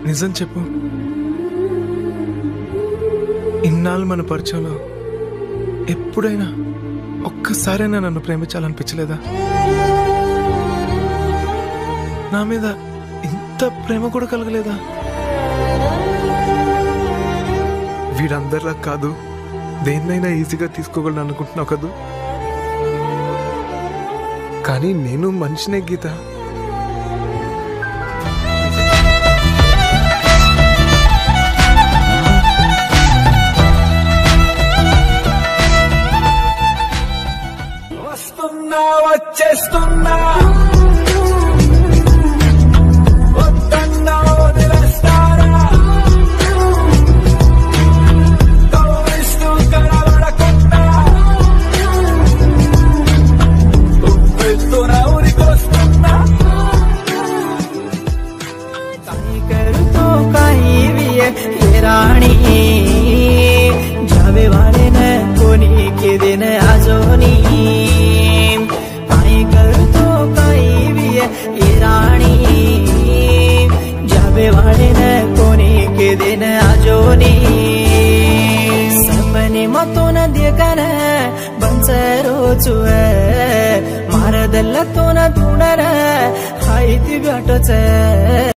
నిజం చెప్పు ఇన్నాళ్ళు మన పరిచయంలో ఎప్పుడైనా ఒక్కసారైనా నన్ను ప్రేమించాలనిపించలేదా నా మీద ఇంత ప్రేమ కూడా కలగలేదా వీడందరిలా కాదు దేన్నైనా ఈజీగా తీసుకోగలను అనుకుంటున్నావు కదూ కానీ నేను మనిషినే గీత వస్తున్నా వచ్చేస్తున్నా వద్దన్నా వదిలేస్తారా కవ్విస్తూ కనబడకుండా ఉప్పెత్తున ఉరికొస్తున్నా કાંઈ કરું તો કાંઈ વીએ હે રાણી જાવે વાળે ને કોની કે દિન આજોની કાંઈ કરું તો કાંઈ વીએ હે રાણી જાવે વાળે ને કોની કે દિન આજોની સપને મતો ન દેખને બંસરો છુએ મારા દલ્લા તો ન ધૂણર હાઈતી બેઠો છે